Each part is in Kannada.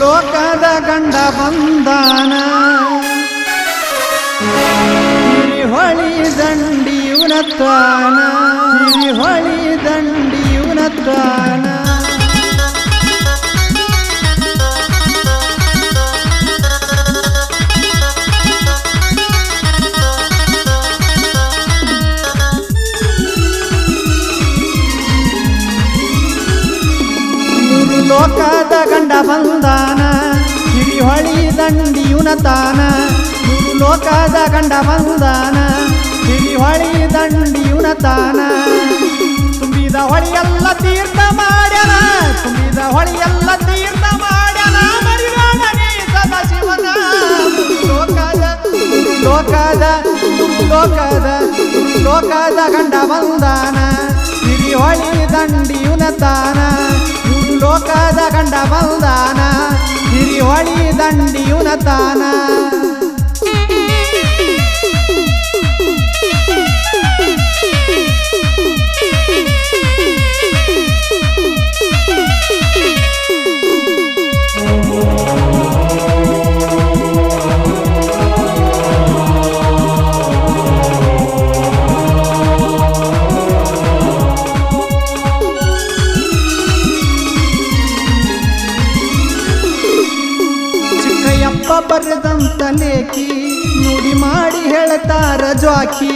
ಲೋಕದ ಗಂಡ ಬಂದಾನ ಹಿರಿಹೊಳಿ ದಂಡಿಯುನತ್ತಾನ ಹಿರಿಹೊಳಿ ದಂಡಿಯುನತ್ತಾನ ಮೂರು ಲೋಕದ ಗಂಡ ಬಂದಾನ ಹಿರಿಹೊಳಿ ದಂಡಿಯುನತಾನ ಮೂರು ಲೋಕದ ಗಂಡ ಬಂದಾನ ಹಿರಿಹೊಳಿ ದಂಡಿಯುನತಾನ ತುಂಬಿದ ಹೊಳಿಯೆಲ್ಲ ತೀರ್ಥ ಮಾಡ್ಯಾನ ತುಂಬಿದ ಹೊಳಿಯೆಲ್ಲ ತೀರ್ಥ ಮಾಡ್ಯಾನ ಮರಿಬೇಡ ನೀ ಸದಾಶಿವನ ಲೋಕದ ಲೋಕದ ಲೋಕದ ಲೋಕದ ಗಂಡ ಬಂದಾನ ಹಿರಿಹೊಳಿ ದಂಡಿಯುನತಾನ ಲೋಕದ ಗಂಡ ಬಂದಾನ ಹಿರಿಹೊಳಿ ದಂಡಿಯುನತಾನ ಚಿಕ್ಕಯ್ಯಪ್ಪ ಬರೆದಂತ ಲೇಖಿ ನುಡಿ ಮಾಡಿ ಹೇಳ್ತಾರ ಜ್ವಾಕಿ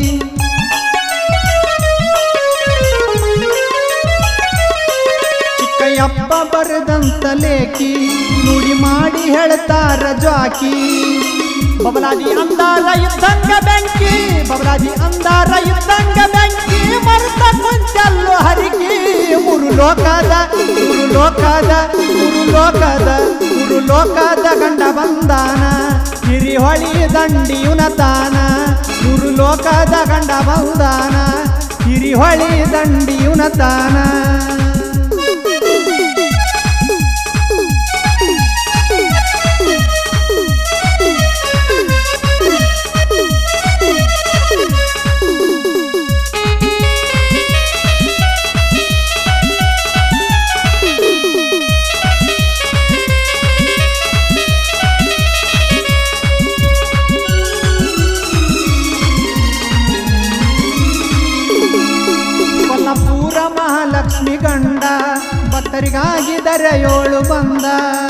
ಚಿಕ್ಕಯ್ಯಪ್ಪ ಬರೆದಂತ ಲೇಖಿ ನುಡಿ ಮಾಡಿ ಹೇಳ್ತಾರ ಜ್ವಾಕಿ ಬಬಲಾದಿ ಅಂದಾರ ಇದ್ದಂಗ ಬೆಂಕಿ ಬಬಲಾದಿ ಅಂದಾರ ಇದ್ದಂಗ ಬೆಂಕಿ ಮರ್ತ ಕೊಂಚಲ್ಲು ಹರಿಕಿ ಮೂರು ಲೋಕದ ಮೂರು ಲೋಕದ ಮೂರು ಲೋಕದ ಮೂರು ಲೋಕದ ಗಂಡ ಬಂದಾನ ಹಿರಿಹೊಳಿ ದಂಡಿಯುನತಾನ ಮೂರು ಲೋಕದ ಗಂಡ ಬಂದಾನ ಹಿರಿಹೊಳಿ ದಂಡಿಯುನತಾನ ಕೊಲ್ಲಪೂರ ಮಹಾಲಕ್ಷ್ಮಿ ಗಂಡ ಭಕ್ತರಿಗಾಗಿ ದರೆಯೋಳು ಬಂದ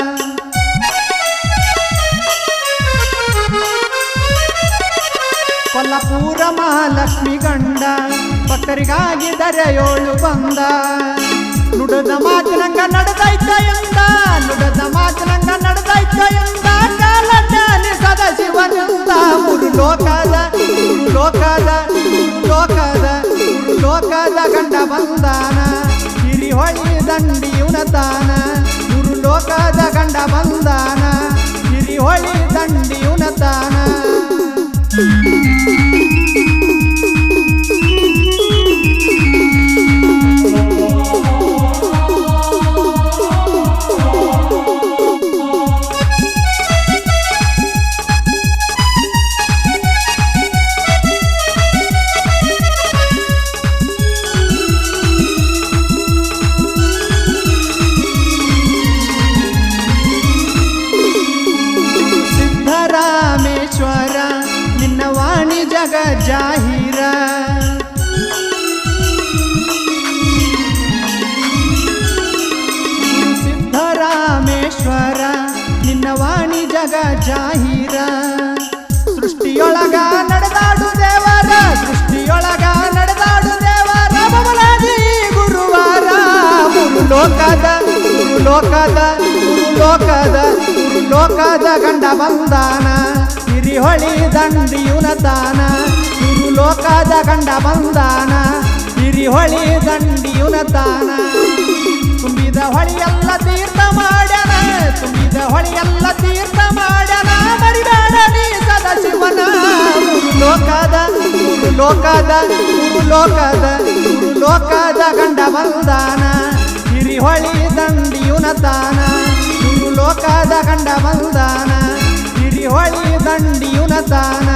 ಕೊಲ್ಲಪೂರ ಮಹಾಲಕ್ಷ್ಮಿ ಗಂಡ ಭಕ್ತರಿಗಾಗಿ ದರೆಯೋಳು ಬಂದ ನುಡದ ಮಾತಿನಂಗ ನಡೆದೈತ ಎಂದ ನುಡದ ಮಾತಿನಂಗ ನಡೆದೈತ ಎಂದ ಕಾಲ ಜ್ಞಾನಿ ಸದಾಶಿವನಿಂದ ಮೂರು ಲೋಕದ ಮೂರು ಲೋಕದ ಮೂರು ಲೋಕದ ಮೂರು ಲೋಕದ ಗಂಡ ಬಂದಾನ ಹಿರಿಹೊಳಿ ದಂಡಿಯುನತಾನ ಮೂರು ಲೋಕದ ಗಂಡ ಬಂದಾನ ಹಿರಿಹೊಳಿ ದಂಡಿಯುನತಾನ ಸಿದ್ಧರಾಮೇಶ್ವರ ನಿನ್ನ ವಾಣಿ ಜಗ ಜಾಹೀರ ಸಿದ್ಧರಾಮೇಶ್ವರ ನಿನ್ನ ವಾಣಿ ಜಗ ಜಾಹೀರ ಸೃಷ್ಟಿಯೊಳಗ ನಡೆದಾಡು ದೇವರ ಸೃಷ್ಟಿಯೊಳಗ ನಡೆದಾಡು ದೇವರ ಬಬಲಾದಿ ಗುರುವಾರ ಮೂರು ಲೋಕದ ಮೂರು ಲೋಕದ ಮೂರು ಲೋಕದ ಮೂರು ಲೋಕದ ಗಂಡ ಬಂದಾನ ಹಿರಿಹೊಳಿ ದಂಡಿಯುನತಾನ ಮೂರು ಲೋಕದ ಗಂಡ ಬಂದಾನ ಹಿರಿಹೊಳಿ ದಂಡಿಯುನತಾನ ತುಂಬಿದ ಹೊಳಿಯೆಲ್ಲ ತೀರ್ಥ ಮಾಡ್ಯಾನ ತುಂಬಿದ ಹೊಳಿಯೆಲ್ಲ ತೀರ್ಥ ಮಾಡ್ಯಾನ ಮರಿಬೇಡ ನೀ ಸದಾಶಿವನ ಮೂರು ಲೋಕದ ಮೂರು ಲೋಕದ ಮೂರು ಲೋಕದ ಮೂರು ಲೋಕದ ಗಂಡ ಬಂದಾನ ಹಿರಿಹೊಳಿ ದಂಡಿಯುನತಾನ ಮೂರು ಲೋಕದ ಗಂಡ ಬಂದಾನ ಹಿರಿಹೊಳಿ ದಂಡಿಯುನತಾನ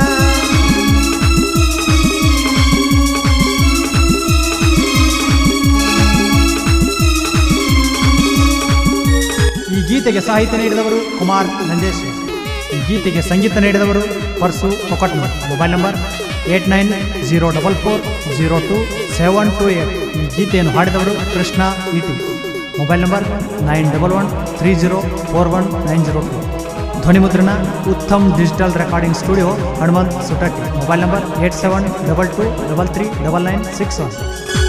ಗೀತೆಗೆ ಸಾಹಿತ್ಯ ನೀಡಿದವರು ಕುಮಾರ್ ನಂಜೇಶ್ ಈ ಗೀತೆಗೆ ಸಂಗೀತ ನೀಡಿದವರು Parsu Kokatmal mobile number eight nine zero double four zero two seven two eight ಈ ಗೀತೆಯನ್ನು ಹಾಡಿದವರು ಕೃಷ್ಣ ಇಟಿ mobile number nine double one three zero four one nine zero two ಧ್ವನಿ ಮುದ್ರಣ Uttam digital recording studio Hanumant Sutatti mobile number eight seven double two double three double nine six one